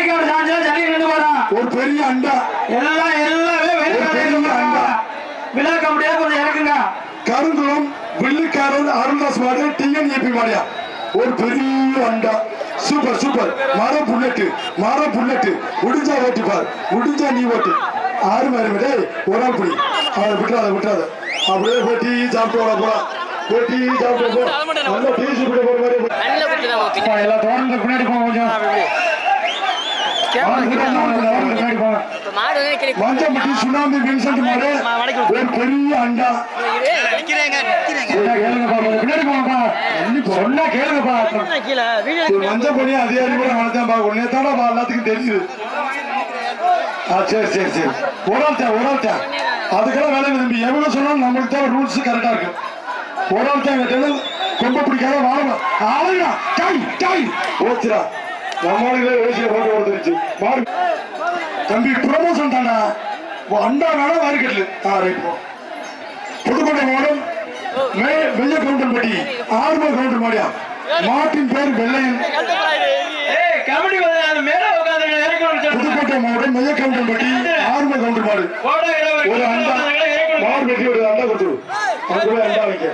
வேலைக்காடு சாஞ்சா ஜல்லி நின்று போறான் ஒரு பெரிய அண்டா எல்லாம் எல்லாமே வேலைக்காடு பெரிய நின்று போறாங்க. அண்டா. விழாக்க முடியாது கொஞ்சம் இறக்குங்க கருங்குளம் வெள்ளிக்காரர் அருள்தாஸ் மாடு டிஎன்ஏபி மாடியா ஒரு பெரிய அண்டா சூப்பர் சூப்பர் மர புல்லட்டு மர புல்லட்டு முடிஞ்சா ஓட்டிப்பார் முடிஞ்சா நீ ஓட்டு ஆறு மாதிரி விட ஒரு ஆள் புடி அதை விட்டுறாத விட்டுறாத அப்படியே போய் டீ சாப்பிட்டு வர போலாம் போய் டீ சாப்பிட்டு போ நல்ல டீ சாப்பிட்டு போற மாதிரி போ. கண்ணில் குத்துதான் அப்பா, எல்லா தோட்டத்துக்கு பின்னாடி போங்க கொஞ்சம் வாங்க, பின்னாடி வாங்க, தோட்டத்துக்கு பின்னாடி போங்க இப்போ மாடு வந்து கிளி மஞ்சப்பட்டி சுனாமி வின்சென்ட் மாடு ஒரு பெரிய அண்டா சொன்னா கேளுங்கப்பா கொஞ்சம் பின்னாடி போங்கப்பா சொன்னா கேளுங்கப்பா கீழே வீடியோ ஒரு மஞ்சள் பண்ணி அதே அறிமுறை வளர்த்தேன் பா உடனே தானே எல்லாத்துக்கும் தெரியுது ஆ சரி சரி சரி ஒரு ஆள் தான் ஒரு ஆள் தான் அதுக்கெல்லாம் வேலை இல்லை தம்பி எவ்வளவு சொன்னாலும் நம்மளுக்கு தான் ரூல்ஸ் கரெக்டா இருக்கு ஒரு ஆள் தான் எங்கிட்ட கொம்ப பிடிக்காத வாழணும் ஆளுடா டை டை ஓச்சுடா நம்மளுக்கு ஓசிய போட்டு ஓடுச்சு மாடு தம்பி ப்ரொமோஷன் தாண்டா உன் அண்டா வேணா வாரிக்கட்டு ஆ ரைட் போ புதுக்கோட்டை மாவட்டம் மே வெள்ள கவுண்டர் பட்டி ஆர்வ கவுண்டர் மாடியா மாட்டின் பேர் வெள்ளையன் ஏய் கபடி வந்து அது மேல உட்காந்து இறக்கி விட்டு புதுக்கோட்டை மாவட்டம் மெய்ய கவுண்டர் பட்டி ஆர்வ கவுண்டர் மாடு ஓட ஒரு அண்டா மாடு வெட்டி ஒரு அண்டா கொடுத்துரு அது கூட அண்டா வைக்க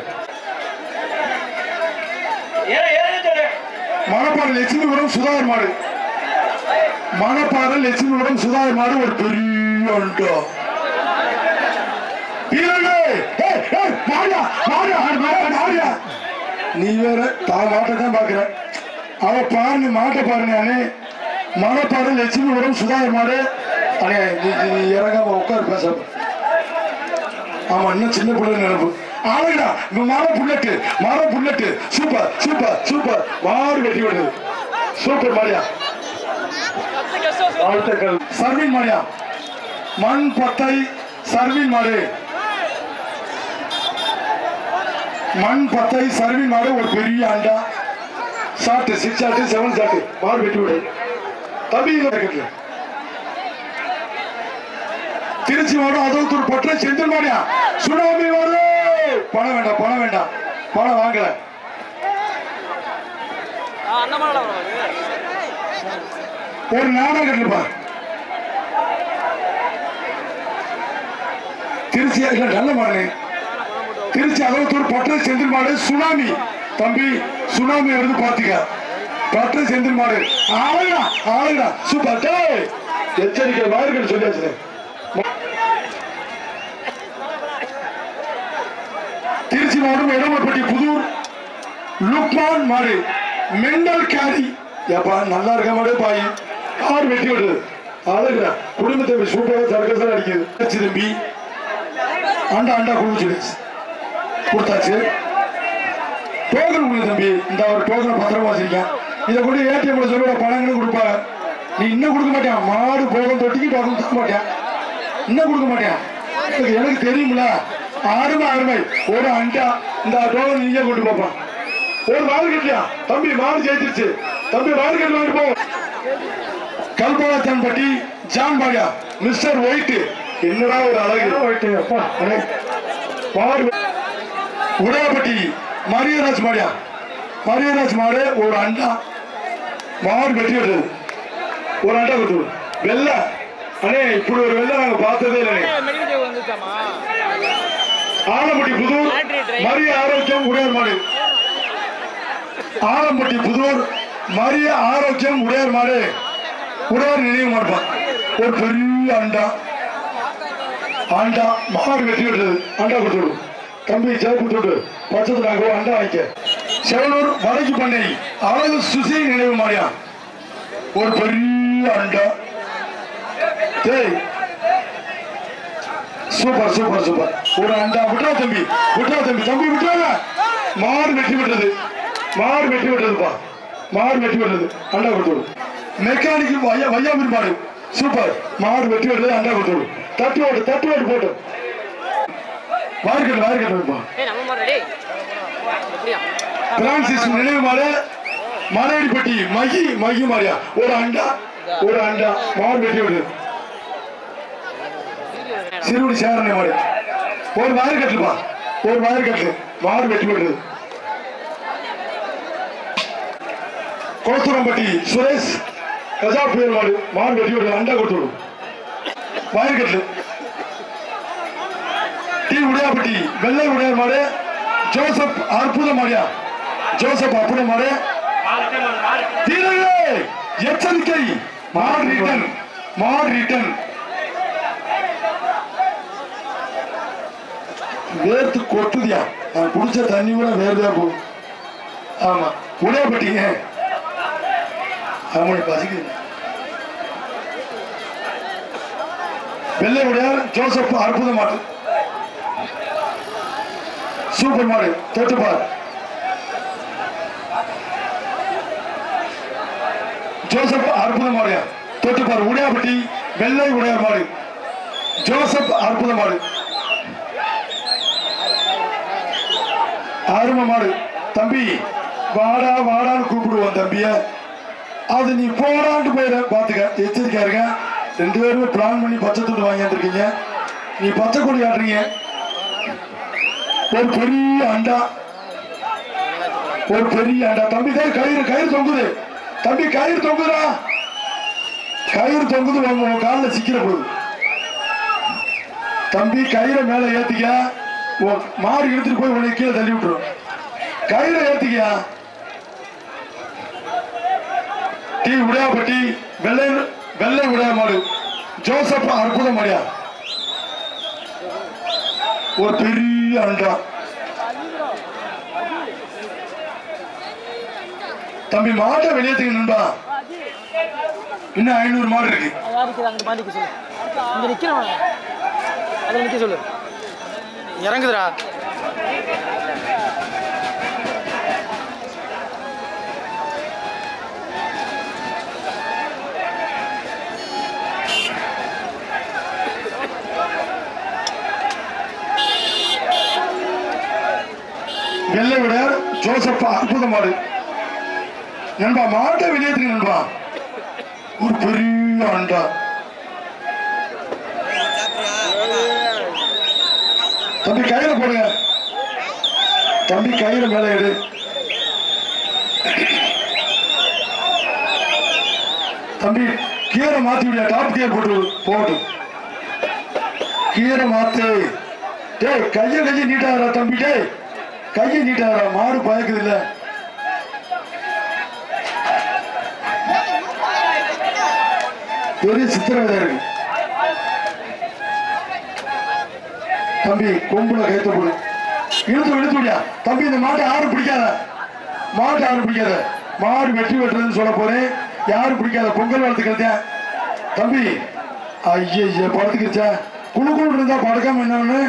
மணப்பாறை லட்சுமிபுரம் சுதாகர் மாடு மணப்பாறை லட்சுமிபுரம் சுதாகர் மாடு ஒரு பெரிய அண்டா வீரனே, ஏய், ஏய், மாறியா, மாறியா, மாறியா, மாறியா. நீ வேற தான் மாட்டை தான் பாக்குற அவ பாருங்க மாட்டை பாருங்க அண்ணே மணப்பாறை லட்சுமிபுரம் சுதாகர் மாடு அண்ணே நீ நீ இறங்காம உட்காரு பேச ஆமா இன்னும் சின்ன பிள்ளை நினைப்பு ஆளுடா இந்த மர புல்லட்டு மர புல்லட்டு சூப்பர் சூப்பர் சூப்பர் மாடு வெட்டி விடுது சூப்பர் மாடியா வாழ்த்துக்கள் சர்வீன் மாடியா மண் பத்தை சர்வீன் மாடு மண் பத்தை சர்வீன் மாடு ஒரு பெரிய அண்டா shot six shot seven shot மாடு வெட்டி விடு தம்பி இங்க இருக்குது திருச்சி மாவட்டம் அதோத்தூர் பற்ற செந்தில் மாடியா சுனாமி வருது பணம் வேண்டாம் பணம் வேண்டாம் பணம் வாங்கல அந்த மாதிரி ஒரு நாடகம் கட்டுப்பா திருச்சி இல்ல நல்ல மாடு திருச்சி அதோத்தூர் பற்ற செந்தில் மாடு சுனாமி தம்பி சுனாமி வருது பாத்துக்க பற்ற செந்தில் மாடு ஆளுடா ஆளுடா சூப்பர் டேய் எச்சரிக்கை வாருங்கள் சொல்லியாச்சு திருச்சி மாவட்டம் இடமப்பட்டி புதூர் லுக்மான் மாடு மெண்டல் கேரி ஏப்பா நல்லா இருக்க மாடு பாய் ஆறு வெட்டி விடுது அழகுடா குடும்பத்தை சூப்பராக சர்க்கஸாக அடிக்குது ஆச்சு தம்பி ஆண்டா ஆண்டா குடிச்சு கொடுத்தாச்சு டோக்கன் கொடு தம்பி இந்த ஒரு டோக்கன் பத்திரமா வச்சிருக்கேன் இதை கூட ஏடிஎம்ல சொல்லுவ பணங்கன்னு கொடுப்பாங்க நீ இன்னும் கொடுக்க மாட்டேன் மாடு போகம் தொட்டிக்கு டோக்கன் தர மாட்டேன் இன்னும் கொடுக்க மாட்டேன் இதுக்கு எனக்கு தெரியும்ல அருமை அருமை ஒரு அண்டா இந்த டோக்கன் நீங்க கொண்டு போப்பா ஒரு மாடு கட்டியா தம்பி மாடு ஜெயிச்சிருச்சு தம்பி மாடு கட்டி வாங்கிட்டு போ கல்பவாத்தன் பட்டி ஜான் பாடியா மிஸ்டர் ஒயிட் என்னடா ஒரு அழகு ஒயிட் அப்பா அழகு. மாடு உடையப்பட்டி மரியராஜ் மாடியா மரியராஜ் மாடு ஒரு அண்டா மாடு வெட்டி விட்டது ஒரு அண்டா கொடுத்து வெள்ளை அண்ணே இப்படி ஒரு வெள்ளை நாங்க பார்த்ததே இல்லை மெடிக்கல் வந்துச்சாமா ஆலம்பட்டி புதூர் மரிய ஆரோக்கியம் உடையார் மாடு ஆலம்பட்டி புதூர் மரிய ஆரோக்கியம் உடையார் மாடு உடையார் நினைவு மாடுப்பான் ஒரு பெரிய அண்டா அண்டா மாடு வெட்டி விட்டது அண்டா கொடுத்து விடு தம்பி சேர் கொடுத்து விடு பச்சத்து நாங்க ஒரு அண்டா வாங்கிக்க செவலூர் வடக்கு பண்ணை அழகு சுசி நினைவு மாடியா ஒரு பெரிய அண்டா டேய் சூப்பர் சூப்பர் சூப்பர் ஒரு அண்டா விட்டா தம்பி விட்டா தம்பி தம்பி விட்டாங்க மாடு வெட்டி விட்டது மாடு வெட்டி விட்டதுப்பா மாடு வெட்டி விட்டது அண்டா கொடுத்து விடு மெக்கானிக் வையா வையாமின் மாடு சூப்பர் மாடு வெட்டி விட்டது அண்டா கொடுத்து விடு தட்டு ஓட்டு தட்டு ஓட்டு போட்டு வாரிக்கட்டு வாரிக்கட்டுப்பா ஏய் நம்ம மாதிரி டேய் எப்படியா பிரான்சிஸ் நினைவு மாடு மலையடிப்பட்டி மகி மகி மாரியா ஒரு அண்டா ஒரு அண்டா மாடு வெட்டி விடுது சிறுவடி சேரணி மாடு ஒரு வாரி கட்டுப்பா ஒரு வாரி கட்டு மாடு வெட்டி விடுது கோத்தூரம்பட்டி சுரேஷ் கஜா புயல் மாடு மாடு வெட்டி விடு அண்டா கொடுத்து விடு வயற்கட்டு டி உடையாப்பட்டி வெள்ளை உடையார் மாடு ஜோசப் அற்புத மாடியா ஜோசப் அற்புத மாடு வீரர்களே எச்சரிக்கை மாடு ரிட்டன் மாடு ரிட்டன் வேர்த்து கொட்டுதியா நான் குடிச்ச தண்ணி கூட வேர்வையா போகும் ஆமா உடையப்பட்டீங்க அவனை பசிக்குது வெள்ளை உடையார் ஜோசப் அற்புத மாடு சூப்பர் மாடு தொட்டுப்பார் ஜோசப் அற்புத மாடு தொட்டுப்பார் உடையாப்பட்டி வெள்ளை உடையார் மாடு ஜோசப் அற்புத மாடு அருமை மாடு தம்பி வாடா வாடான்னு கூப்பிடுவோம் தம்பிய அது நீ போடான்ட்டு போயிட பாத்துக்க எச்சரிக்கையா இருக்க ரெண்டு பேருமே பிளான் பண்ணி பச்சை துண்டு வாங்கிட்டு இருக்கீங்க நீ பச்சை கொடி ஆடுறீங்க ஒரு பெரிய அண்டா ஒரு பெரிய அண்டா தம்பி தான் கயிறு கயிறு தொங்குது தம்பி கயிறு தொங்குதா கயிறு தொங்குது உங்க உன் காலில் சிக்கிற போகுது தம்பி கயிறை மேல ஏத்திக்க உன் மாடு இழுத்துட்டு போய் உன்னை கீழே தள்ளி விட்டுரும் கயிறை ஏத்திக்கியா டி உடையாப்பட்டி வெள்ளை வெள்ளை உடைய மாடு ஜோசப் அற்புதம் மாடியா ஒரு பெரிய அண்டா தம்பி மாட்டை வெளியேற்றுங்க நண்பா இன்னும் ஐநூறு மாடு இருக்கு யார் நிற்கிது அங்கே மாட்டிக்க சொல்லு இங்கே நிற்கிறவன் அதில் நிற்க சொல்லு இறங்குதுடா வெள்ளை விடையார் ஜோசப் அற்புத மாடு நண்பா மாட்டை வெளியேற்றுங்க நண்பா ஒரு பெரிய அண்டா தம்பி கையில போடுங்க தம்பி கையில மேல எடு தம்பி கீரை மாத்தி விடியா டாப் கியர் போட்டு விடு. போகட்டும் கீரை மாத்து டேய் கைய கைய நீட்டாரா தம்பி டேய் கையை நீட்டாரா மாடு பயக்குது இல்ல பெரிய சித்திரவதை இருக்கு தம்பி கொம்புல கைத்த போடு இழுத்து இழுத்து விடியா தம்பி இந்த மாட்டை யாரும் பிடிக்காத மாட்டு யாரும் பிடிக்காத மாடு வெட்டி வெட்டுறதுன்னு சொல்ல போறேன் யாரும் பிடிக்காத பொங்கல் வளர்த்துக்கிறதே தம்பி ஐய படுத்துக்கிச்சா குழு குழு இருந்தா படுக்காம என்னன்னு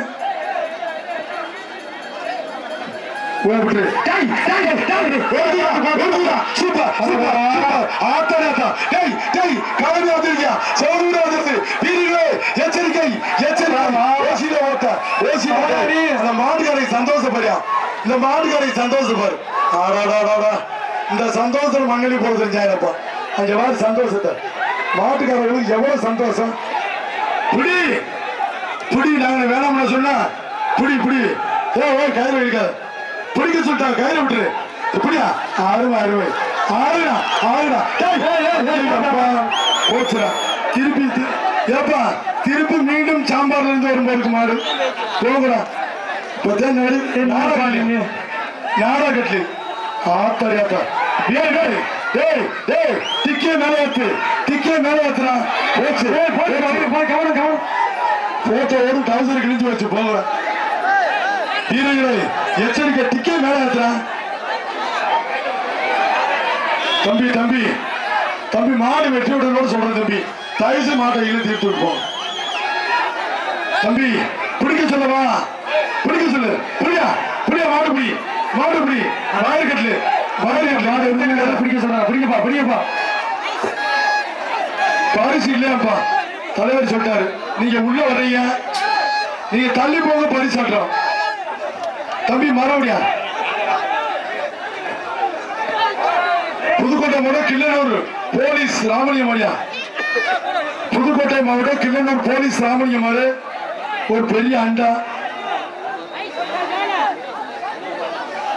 போய்விட்டு டேய் டேய் டேய் ஓடுடா ஓடுடா சூப்பர் சூப்பர் சூப்பர் ஆத்தடா ஆத்தா டேய் டேய் கலந்து வந்துருக்கியா சௌரூரா வந்துருது வீரர்களே எச்சரிக்கை எச்சரிக்கை ஓசில ஓட்ட ஓசி போடாடி இந்த மாடுகாரை சந்தோஷப்படியா இந்த மாடுகாரை சந்தோஷப்படு ஆடாடாடாடா இந்த சந்தோஷம் மண்ணலி போட தெரிஞ்சாயிரப்பா அங்க வாரு சந்தோஷத்தை மாட்டுக்காரர்களுக்கு எவ்வளவு சந்தோஷம் புடி புடி நாங்க வேணாம்னு சொன்னா புடி புடி ஏ ஓ கயிறு இருக்காது பிடிக்க சொல்லிட்டாங்க கயிறு விட்டுரு இப்படியா அருமை அருமை ஆறுடா ஆறுடா டேய், ஏய், ஏய், ஏய், அப்பா, போச்சுடா திருப்பி தி- ஏப்பா திருப்பி மீண்டும் சாம்பார்ல இருந்து வரும்போது இருக்கு மாடு போகுடா இப்பதான் நடி நாடகாலிங்க நாடகட்லி ஆத்தாடி ஆத்தா டேய் டேய் டேய் டேய் டிக்கே மேல ஏத்து டிக்கே மேல ஏத்துறா போச்சு போய் கவனம் கவனம் போட்டோ ஒரு டவுசர் கிழிஞ்சு வச்சு போகிறேன் வீரர்களே எச்சரிக்கை டிக்கே மேல ஏத்துறா தம்பி தம்பி தம்பி மாடு வெற்றி விடணும்னு சொல்றேன் தம்பி தயசு மாட்டை இழுத்து எடுத்து விட்டுப்போம் தம்பி பிடிக்க சொல்லவா பிடிக்க சொல்லு புரியா புரியா மாடு பிடி மாடு பிடி மாடு கட்டலு மாடு மாடு எந்த பிடிக்க சொல்றா பிடிக்கப்பா பிடிக்கப்பா பரிசு இல்லையாப்பா தலைவர் சொல்லிட்டாரு நீங்க உள்ள வர்றீங்க நீங்க தள்ளி போங்க பரிசு ஆட்டுறோம் தம்பி மறுபடியா புதுக்கோட்டை மாவட்டம் கிள்ளனூர் போலீஸ் ராமலிங்கம் ஐயா புதுக்கோட்டை மாவட்டம் கிள்ளனூர் போலீஸ் ராமலிங்கம் மாடு ஒரு பெரிய அண்டா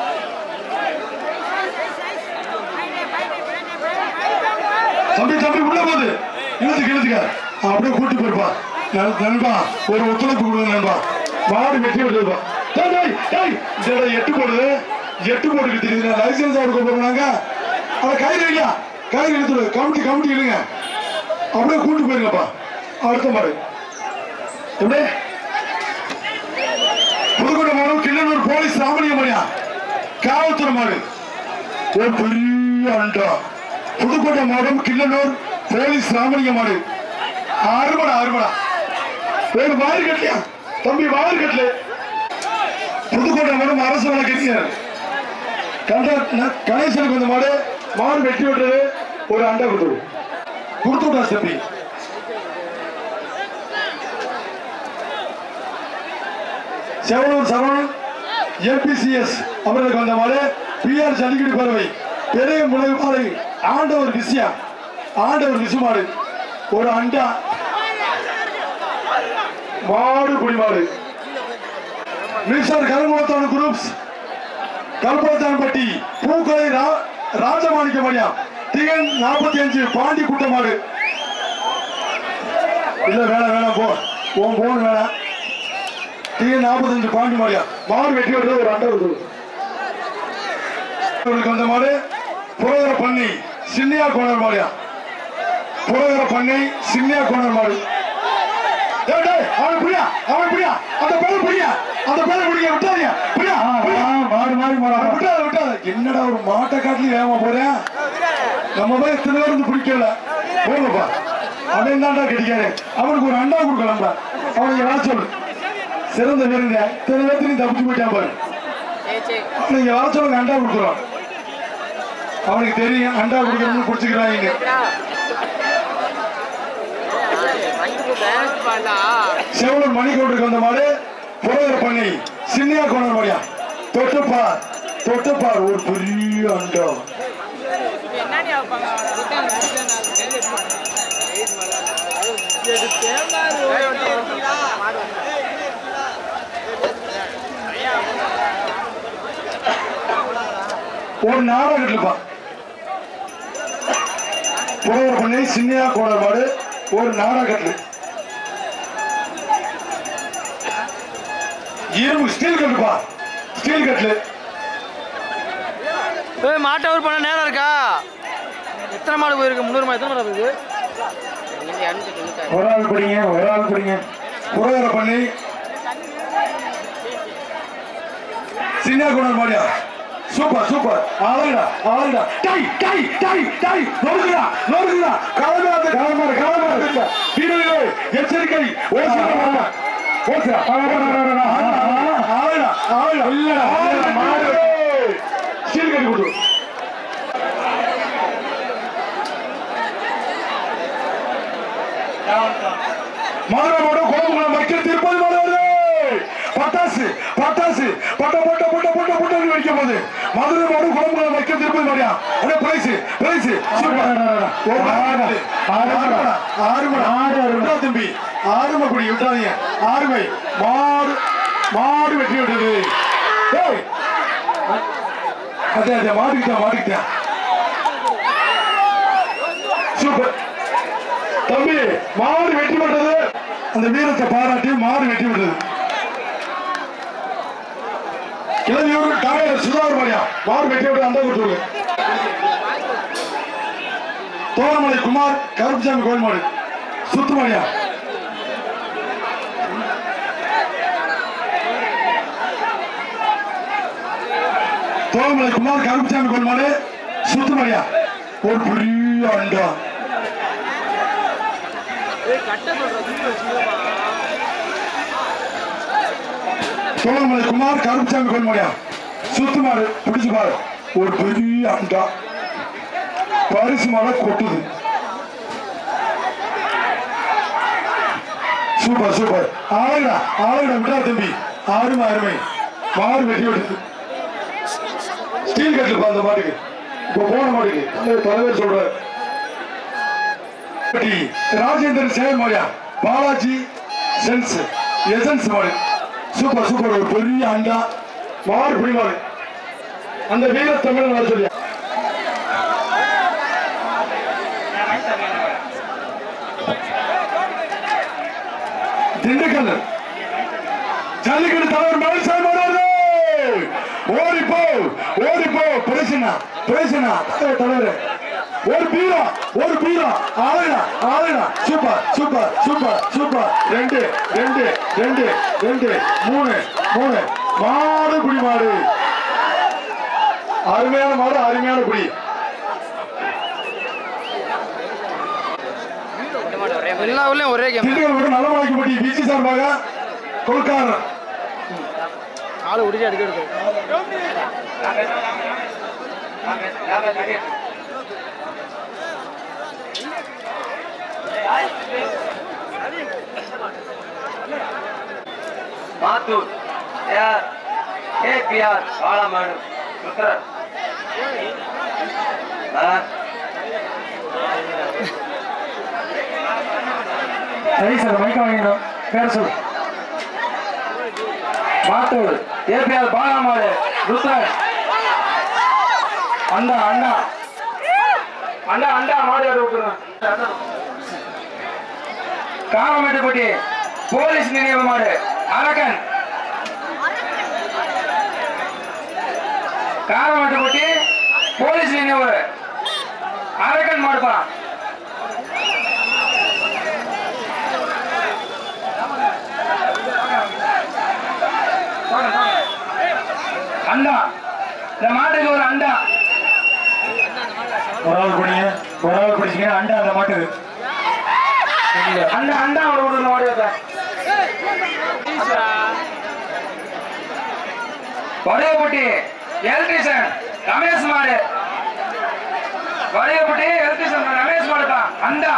தம்பி தம்பி போகுது இழுத்துக்க இழுத்துக்க அப்படியே கூட்டி போயிருப்பா நல்- நண்பா ஒரு ஒத்துழைப்பு கொடுங்க நண்பா மாடு வெட்டி விட்டுருப்பா டேய் டேய் டேய் இந்த எட்டு போடுது எட்டு போட்டுக்கு தெரியுது லைசன்ஸ் அவருக்கு போறாங்க அவன் கயிறு இல்லையா கயிறு இழுத்துடு கமிட்டி கமிட்டி இழுங்க அப்படியே கூட்டி போயிருங்கப்பா அடுத்த மாடு எப்படி புதுக்கோட்டை மாடு கிண்ணனூர் போலீஸ் ராமலிங்க மணியா காவல்துறை மாடு ஒரு பெரிய அண்டா புதுக்கோட்டை மாவட்டம் கிள்ளனூர் போலீஸ் ராமலிங்க மாடு அறுபடா அறுபடா வேறு வாயில் கட்டலையா தம்பி வாயில் கட்டல புதுக்கோட்டை மாவட்டம் அரசு வழக்கறிஞர் கண்ட கணேசனுக்கு வந்த மாடு மாடு வெட்டி விட்டது ஒரு அண்டா கொடுத்து கொடுத்து விட்டா தம்பி செவனூர் சரவணன் எம்பிசிஎஸ் அவர்களுக்கு வந்த மாடு பிஆர் ஜல்லிக்கட்டு பறவை பெரிய முளகு மாடு ஆண்டவர் விஷயா ஆண்டவர் விசுமாடு ஒரு அண்டா மாடு குடி மாடு மிஸ்டர் கருங்குளத்தான் குரூப்ஸ் கல்பத்தான்பட்டி பூக்கலை ரா- ராஜமாணிக்க மணியா திகன் நாற்பத்தி அஞ்சு பாண்டி குட்ட மாடு இல்ல வேணாம் வேணாம் போ உன் போன் வேணாம் டிஎன் நாற்பத்தஞ்சு பாண்டி மாடியா மாடு வெட்டி விடுறது ஒரு அண்டை வருது இவருக்கு வந்த மாடு புரோகர பண்ணி சின்னியா கோணர் மாடியா புரோகர பண்ணி சின்னியா கோணர் மாடு டேய், டேய், அவன் புரியா அவன் புரியா அந்த பேரை புரியா அந்த பேரை புரியா விட்டாதீங்க புரியா மாடு மாடு மாடு விட்டாத விட்டாத என்னடா ஒரு மாட்டை காட்டிலும் ஏமா போறேன் நம்ம போய் எத்தனை பேர் வந்து பிடிக்கல போங்கப்பா அவன் தான்டா கிடைக்காரு அவனுக்கு ஒரு அண்டா கொடுக்கலாம்டா அவனுக்கு வர சொல்லு சிறந்த வீரங்க இத்தனை பேர்த்து நீ தப்பிச்சு போயிட்டான் பாரு அவனுக்கு வர சொல்லுங்க அண்டா கொடுக்குறோம் அவனுக்கு தெரியும் அண்டா கொடுக்கணும்னு குடிச்சுக்கிறாங்க செவலூர் மணிக்கோட்டுக்கு வந்த மாடு புரோகர பண்ணி சின்னியா கோணர் மாடியா தொட்டுப்பார் தொட்டுப்பார் ஒரு பெரிய அண்டா ஒரு நாடகத்துலப்பா புரோகர பண்ணி சின்னியா கோணர் மாடு ஒரு நாடகத்துல இரும்பு ஸ்டீல் கட்டுப்பா ஸ்டீல் கட்லு ஏய் மாட்டை ஒரு பண்ண நேரம் இருக்கா எத்தனை மாடு போயிருக்கு முந்நூறு மாடு எத்தனை மாடு போயிருக்கு ஒரு ஆள் பிடிங்க ஒரு ஆள் பிடிங்க புரோகர பண்ணி சின்ன குணர் மாடியா சூப்பர் சூப்பர் ஆளுடா ஆளுடா டை டை டை டை நொறுக்குடா நொறுக்குடா கலமாது கலமாது கலமாது வீரர்களே எச்சரிக்கை ஓசிடா ஓசிடா ஆளுடா ஆளுடா ஆளுடா இல்லடா மாடு ஸ்டீல் கட்டி கொடு மாறாமோட கோபுல மக்கள் திருப்பதி மாடு வருது பட்டாசு பட்டாசு பட்ட பட்ட பட்ட பட்ட பட்ட வைக்க போகுது மதுரை மாடு குழம்புல மக்கள் திருப்பதி மாடியா அட பிரைஸ் பிரைஸ் ஆறு தம்பி ஆறுமை குடி விட்டாதீங்க ஆறுமை மாடு மாடு வெட்டி விட்டது ஏய். அதே அதே மாட்டுக்கிட்டா மாட்டுக்கிட்டா சூப்பர் தம்பி மாடு வெட்டி விட்டது அந்த வீரத்தை பாராட்டி மாடு வெட்டி விட்டது கிளவியூர் டாக்டர் சுதாகர் மாரியா மாடு வெட்டி விட்டு அந்த கொடுத்துருங்க தோரமலை குமார் கருப்புசாமி கோயில் மாடு சுத்து மாடியா தோரமலை குமார் கருப்புசாமி கோயில் மாடு சுத்து மாடியா ஒரு பெரிய அண்டா சோழமலை குமார் கருப்புசாமி கொள்முடியா சுத்து மாடு பிடிச்சு பாரு ஒரு பெரிய அண்டா பரிசு மழை கொட்டுது சூப்பர் சூப்பர் ஆளுடா ஆளுடா விட்டா தம்பி ஆறுமை அருமை மாடு வெட்டி விடுது ஸ்டீல் கட்டில் அந்த மாட்டுக்கு இப்போ போன மாட்டுக்கு தலைவர் தலைவர் சொல்றாரு பட்டி ராஜேந்திரன் சேவை மாடியா பாலாஜி சென்ஸ் எசன்ஸ் மாடு சூப்பர் சூப்பர் ஒரு பெரிய அண்டா மாடு பிடி மாடு அந்த வீர தமிழன் வர சொல்லியா திண்டுக்கல் ஜல்லிக்கட்டு தலைவர் மயில்சாமி வருவாரு ஓடிப்போ ஓடிப்போ பிரச்சனை பிரச்சனை தலைவர் தலைவர் ஒரு பீரா ஒரு பீரா ஆளுடா ஆளுடா சூப்பர் சூப்பர் சூப்பர் சூப்பர் ரெண்டு ரெண்டு ரெண்டு ரெண்டு மூணு மூணு மாடு குடி மாடு அருமையான மாடு அருமையான குடி எல்லா ஊர்லயும் ஒரே கேம் திண்டுக்கல் மட்டும் நல்ல மலைக்குப்பட்டி பிசி சார்பாக கொல்காரன் ஆளு உடிச்சு அடிக்க எடுத்து மாத்தூர் ஏஆர் கேபிஆர் பாலமாடு ருத்ரன் ஆ சரி சார் மைக்க வாங்கிடும் பேர் சொல்லு மாத்தூர் ஏபிஆர் பாலமாடு ருத்ரன் அண்டா அண்டா அண்டா அண்டா மாடு ஆட விட்டுருங்க காமமேட்டுப்பட்டி போலீஸ் நினைவு மாடு அரக்கன் காமமேட்டுப்பட்டி போலீஸ் நினைவு அரக்கன் மாடுப்பா அண்டா இந்த மாட்டுக்கு ஒரு அண்டா ஒரு ஆள் குடிங்க ஒரு ஆள் குடிச்சிங்கன்னா அண்டா அந்த மாட்டுக்கு அண்டா அண்டா அவனை விடுற மாடு வைப்ப. வடையப்பட்டி எலக்ட்ரிஷியன் ரமேஷ் மாடு வடையப்பட்டி எலக்ட்ரிஷியன் ரமேஷ் மாடுப்பா அண்டா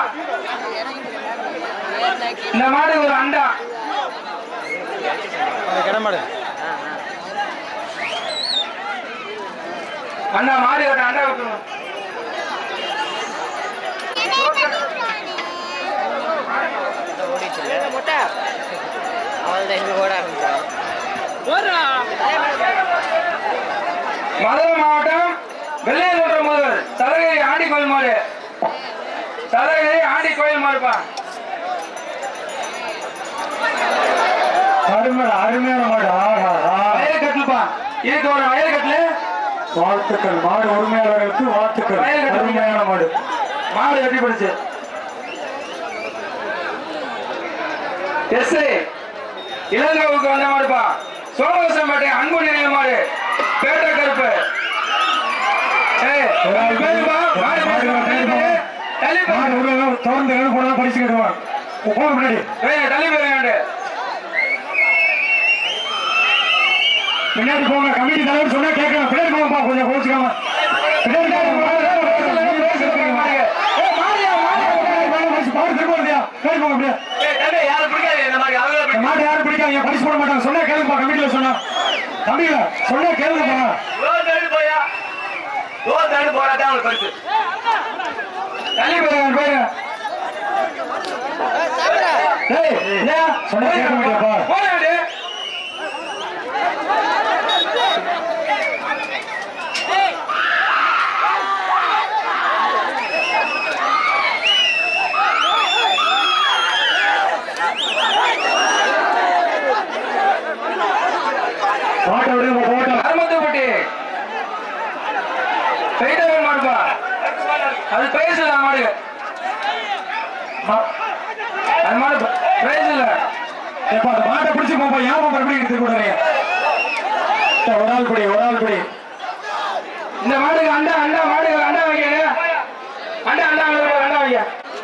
இந்த மாடுக்கு ஒரு அண்டா அந்த கிடமாடு அண்டா மாடு விட்டு அண்டா விட்டுருங்க மதுரை மாவட்டம் வெள்ளையங்குன்ற முதல் சதகிரி ஆண்டி கோயில் மாடு சதகிரி ஆண்டி கோயில் மாடுப்பா அருமையான அருமையான மாடு ஆஹா ஆஹா. வயல் கட்டுப்பா இதுக்கு ஒரு வயல் கட்டுல வாழ்த்துக்கள் மாடு உரிமையாளர்களுக்கு வாழ்த்துக்கள் அருமையான மாடு மாடு கட்டி பிடிச்சு எஸ் இளங்காவுக்கு வந்த மாடுப்பா சோமசம்பேட்டை அன்பு நினைவு மாடு பேட்டை கருப்பு ஏய், உன் பேருப்பா? மாடு பேருப்பா? தள்ளி போ. மாடு உள்ள திறந்து எழுத போனா படிச்சு கேட்டுவான் போக முன்னாடி ஏய், தள்ளி போயிருங்க பின்னாடி போங்க கமிட்டி தலைவர் சொன்னா கேட்கணும் பின்னாடி போங்கப்பா கொஞ்சம் கோச்சுக்காம பின்னாடி போங்க. ஏய், மாடியா, மாடியா. மாடு திரும்ப வருதியா பின்னாடி போங்க அப்படியே ஏய், தம்பி, யாரும் பிடிக்காது இந்த மாதிரி அவங்கள இந்த மாடு யாரும் பிடிக்காதீங்க பரிசு போட மாட்டாங்க சொன்னா கேளுங்கப்பா கமிட்டியில சொன்னா தம்பிங்க சொன்னா கேளுங்கப்பா ரோடு தள்ளி போயா ரோடு தள்ளி போறாதான் அவங்களுக்கு பரிசு தள்ளி போயிருங்க போயிருங்க டேய் ஏன் சொன்னா கேட்க மாட்டியாப்பா போறாடு மாட்டை விடுங்க போட்டோம் அருமத்துப்பட்டி பெய்தவன் மாடுப்பா அது பிரைஸ் இல்ல மாடு அது மாடு பிரைஸ் இல்ல ஏப்பா அந்த மாட்டை பிடிச்சு போப்பா ஏன் போப்பா எப்படி எடுத்து கொடுறீங்க ஒரு ஆள் பிடி ஒரு ஆள் பிடி இந்த மாடுக்கு அண்டா அண்டா மாடுக்கு அண்டா வைக்க அண்டா அண்டா அண்டா, அண்டா வைக்க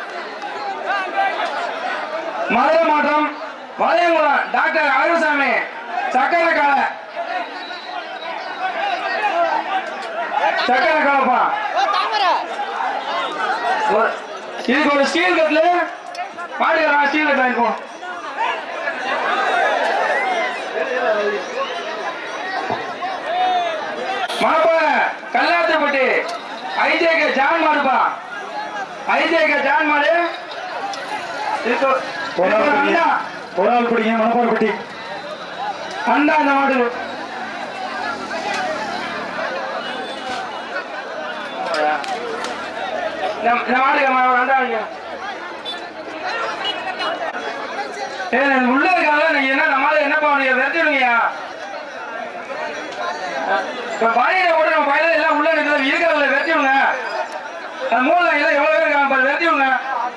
மதுரை மாவட்டம் வளையங்குளம் டாக்டர் அருசாமி சக்கரை காலை சக்கரை காலப்பா ஒரு- இதுக்கு ஒரு ஸ்டீல் கட்ல மாடுக்கிறா ஸ்டீல் கட் வாங்கிக்கோ மாப்பா கல்லாத்துப்பட்டி ஐஜேகே ஜான் மாடுப்பா ஐஜேகே ஜான் மாடு இதுக்கு ஒரு இதுக்கு ஆள் ஒரு பிடிங்க அண்டா ஒரு ஆள் பிடிங்க மணப்பார் பெட்டி அண்டா அந்த மாடு இந்த இந்த மாடுக்கு அம்மா ஒரு அண்டா வைங்க ஏய், நான் உள்ள இருக்காங்க நீங்க என்ன நம்மளால என்ன பண்ண முடியும் விரட்டிடுங்கய்யா இப்ப பழைய கூட நம்ம பழைய எல்லாம் உள்ள இருக்குது இருக்கிறவங்கள விரட்டி விடுங்க அந்த மூணு எல்லாம் எவ்வளவு பேர் இருக்காங்க பாரு விரட்டி விடுங்க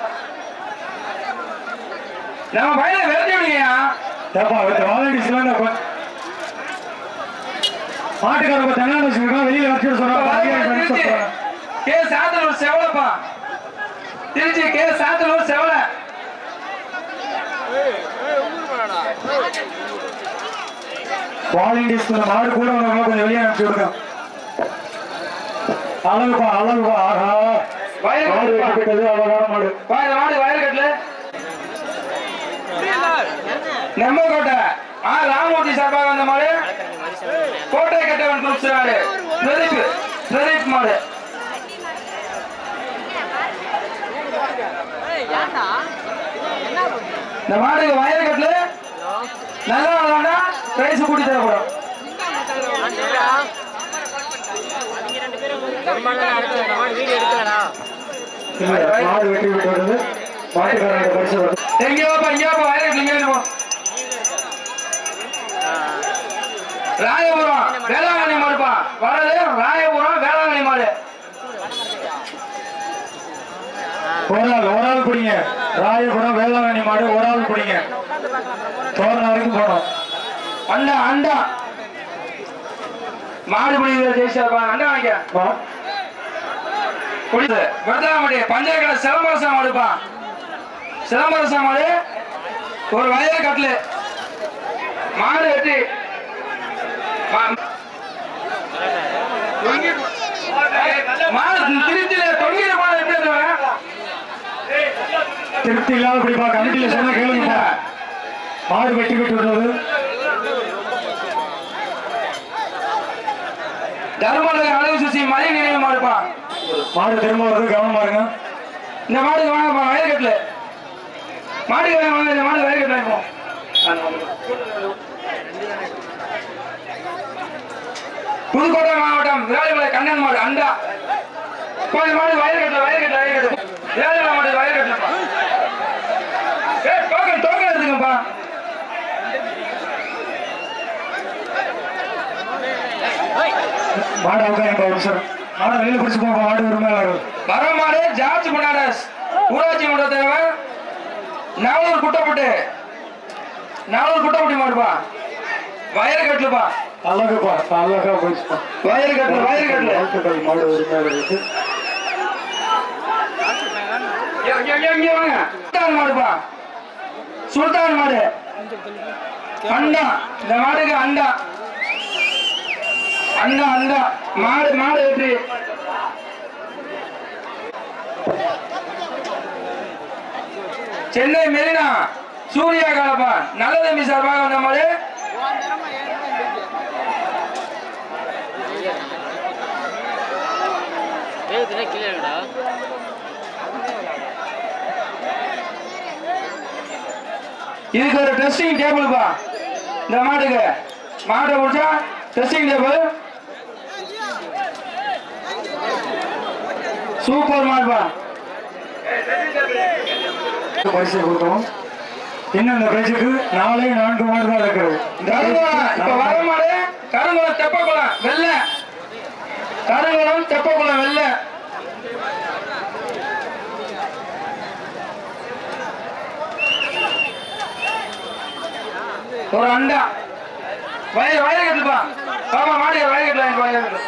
நம்ம பழைய விரட்டி விடுங்கய்யா ஏப்பா வாலண்டிஸ் எல்லாம் மாட்டுக்காரங்க தென்னால வச்சுருக்கோம் வெளியில வச்சு இப்ப வரவங்க திருச்சி சொல்றாங்க கே சாத்தனூர் செவலப்பா திருச்சி கே சாத்தனூர் செவலை வாலண்டிஸ் மாடு கூட வந்தவங்க கொஞ்சம் வெளியே அனுப்பிச்சு விடுங்க அழகுப்பா அழகுப்பா ஆஹா வயல் மாடு கட்டுப்பா. வெட்டப்பட்டது அழகான மாடு வா, இந்த மாடு வயல் கட்டல நம்ம கோட்டை ஆ ராமூர்த்தி சார்பாக வந்த மாடு கோட்டை கட்டவன் குரூப்ஸ் மாடு பிரதீப் பிரதீப் மாடு இந்த மாடுக்கு வயல் கட்டல நல்லா விளாண்டா பிரைஸ் கூட்டி தரப்படும் இல்ல மாடு வெட்டி விட்டு வருது மாட்டுக்காரங்க பரிசு வருது எங்க வாப்பா இங்க வாப்பா வயல் கட்டல இங்க போ ராயபுரம் வேளாங்கண்ணி மாடுப்பா வரது ராயபுரம் வேளாங்கண்ணி மாடு ஒரு ஆள் ஒரு ஆள் குடிங்க ராயபுரம் வேளாங்கண்ணி மாடு ஒரு ஆள் குடிங்க தோரணம் வரைக்கும் போனோம் அண்டா அண்டா மாடு பிடிக்கிற ஜெயிச்சா அண்டா வாங்கிக்க வா. குடிது விருதாமடி பஞ்சாயக்கடை சிலம்பரசா மாடுப்பா சிலம்பரசா மாடு ஒரு வயல் கட்டலு மாடு வெட்டி மா- மாடு திருச்சியில தொங்கிற மாடு எப்படி இருந்தவங்க? திருப்தி இல்லாத குடிப்பா கமிட்டியில சொன்னா கேளுங்கப்பா மாடு வெட்டி விட்டு விடுறது தர்மநகர் அழகு சுசி மலை நினைவு மாடுப்பா மாடு திரும்ப வருது கவனமா இருங்க இந்த மாடுக்கு வாங்கப்பா வயல் கட்டல மாடுக்கு வாங்க வாங்க, இந்த மாடு வயல் கட்டல இப்போ புதுக்கோட்டை மாவட்டம் விராலிமலை கண்ணன் மாடு அண்டா கொஞ்சம் மாடு வயல் கட்டல வயல் கட்டல வயல் கட்டல விராலிமலை மாடு வயல் கட்டலப்பா ஏய் டோக்கன் டோக்கன் எடுத்துங்கப்பா மாடு அவகாயம் ஒரு சார் மாடு வெளியில பிடிச்சு போங்க மாடு ஒரு மேல வரமாடு ஜார்ஜ் பொன்னாடஸ் ஊராட்சி மன்ற தலைவர் நாவலூர் குட்டப்பட்டு நாவலூர் குட்டப்பட்டி மாடுப்பா வயல் கட்டலுப்பா அழகுப்பா அழகா போயிடுச்சுப்பா வயல் கட்டல வயல் கட்டல வாழ்த்துக்கள் மாடு ஒரு மேல இருக்கு இங்க, இங்க, இங்க வாங்க. சுல்தான் மாடுப்பா சுல்தான் மாடு அண்டா இந்த மாடுக்கு அண்டா அண்டா அண்டா மாடு மாடு வெற்றி சென்னை மெரினா சூர்யா காலப்பா நல்ல தம்பி சார்பாக வந்த மாடு கிளியர்டா இதுக்கு ஒரு டெஸ்டிங் டேபிள்ப்பா இந்த மாட்டுக்கு மாட்டை பிடிச்சா டெஸ்டிங் டேபிள் சூப்பர் மாடுப்பா பரிசு கொடுத்தோம் இன்னும் இந்த பேச்சுக்கு நாளை நான்கு மாடு தான் இருக்கிறது இந்த கருங்குளம் இப்ப வர பேச்சுக்கு மாடு கருங்குளம் தெப்பக்குளம் வெள்ள கருங்குளம் தெப்பக்குளம் வெள்ள ஒரு அண்டா வயல் வயல் கட்டுப்பா பாப்பா மாடு வயல் கட்டலாம் வயல் கட்டு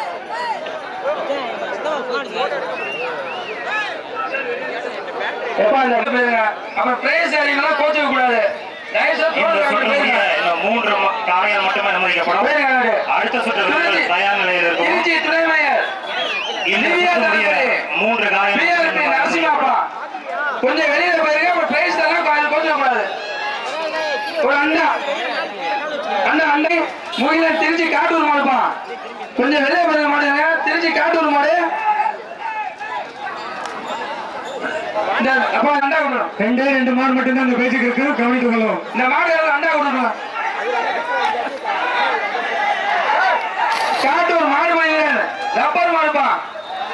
எப்பா இந்த இடத்துல பேருங்க அப்புறம் பிரைஸ் ஏறிங்கன்னா கோச்சுக்க கூடாது தயவு செய்து இந்த போடுங்க, சுற்று பேருங்க. முடிய இன்னும் மூன்று ம- காளைகள் மட்டுமே அனுமதிக்கப்படும் பேருங்க எனக்கு. அடுத்த சுற்று திருச்சி. தயார் நிலையில் இருக்கும் திருச்சி துணை மேயர் இந்த திவ்யா சுற்று முடிய தளபதி. மூன்று காளைகள் பிஆர்பி நரசிம்மாப்பா கொஞ்சம் வெளியில போயிருங்க அப்புறம் பிரைஸ் தரலாம் கொஞ்சம் கொஞ்சம் கூடாது ஒரு அண்டா அண்ணா அண்டை முகில திருச்சி காட்டூர் மாடுப்பா கொஞ்சம் வெளியே போயிருக்க மாட்டேங்க திருச்சி காட்டூர் மாடு இந்த அப்பா அண்டா கொடுக்கணும் ரெண்டே ரெண்டு மாடு மட்டும்தான் இந்த பேச்சுக்கு இருக்கு கவனித்துக் கொள்ளவும் இந்த மாடு எல்லாம் அண்டா கொடுக்கணும் காட்டூர் மாடு மனிதன் ரப்பர் மாடுப்பா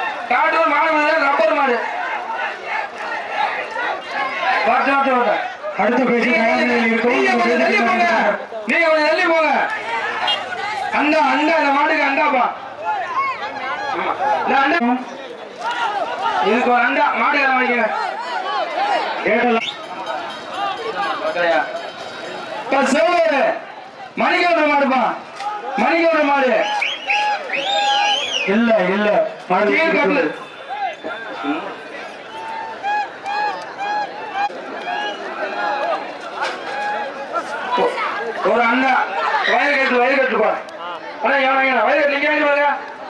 காட்டூர் மாடு மனிதன் ரப்பர் மாடு வரட்டும் வரட்டும் வரட்டும் அடுத்த பேச்சு தயார் நிலையில் இருக்கும் நீங்க கொஞ்சம் தள்ளி போங்க நீங்க கொஞ்சம் தள்ளி போங்க அண்டா அண்டா இந்த மாட்டுக்கு அண்டாப்பா ஆமா. இந்த அண்டா இதுக்கு ஒரு அண்டா மாடு வாங்கிக்கங்க கேட்டலாம் ஓகேயா இப்ப சிவரு மணிக்கவுண்டர் மாடுப்பா மணிக்கவுண்டர் மாடு இல்ல இல்ல மாடு கீழ்கட்டு ஒரு அண்ணா வயல் கட்டு வயல் கட்டுப்பா அண்ணா எவனாங்க வயல் கட்டு நீங்க வாங்கி பாருங்க